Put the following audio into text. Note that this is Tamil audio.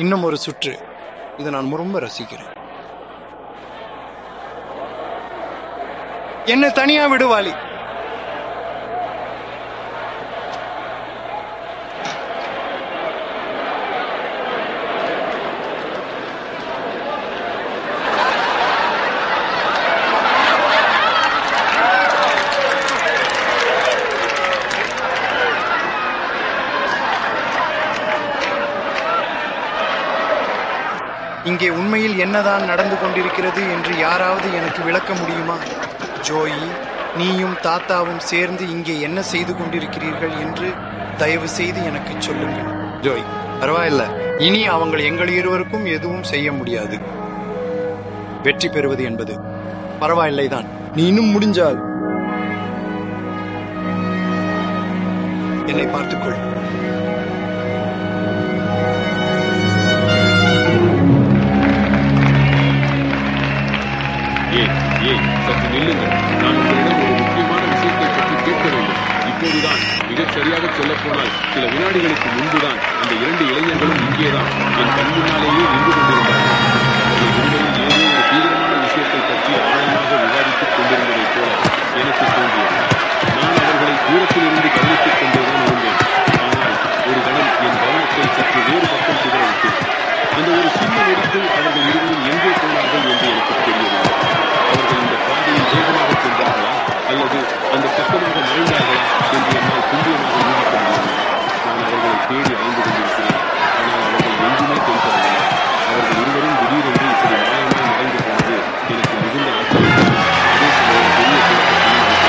இன்னும் ஒரு சுற்று இதை நான் ரொம்ப ரசிக்கிறேன் என்ன தனியா விடுவாளி இங்கே உண்மையில் என்னதான் நடந்து கொண்டிருக்கிறது என்று யாராவது எனக்கு விளக்க முடியுமா ஜோயி நீயும் தாத்தாவும் சேர்ந்து இங்கே என்ன செய்து கொண்டிருக்கிறீர்கள் என்று தயவு செய்து எனக்கு சொல்லுங்கள் ஜோய் பரவாயில்ல இனி அவங்க எங்கள் இருவருக்கும் எதுவும் செய்ய முடியாது வெற்றி பெறுவது என்பது பரவாயில்லை தான் நீ இன்னும் முடிஞ்சால் என்னை பார்த்துக்கொள் ஏய் ஏய் சற்று நில்லுங்கள் நான் உங்களிடம் ஒரு முக்கியமான விஷயத்தை பற்றி கேட்க வேண்டும் இப்போதுதான் மிகச் சரியாக சொல்லப் போனால் சில வினாடிகளுக்கு முன்புதான் அந்த இரண்டு இளைஞர்களும் இங்கேதான் என் கண் முன்னாலேயே நின்று கொண்டிருந்தார்கள்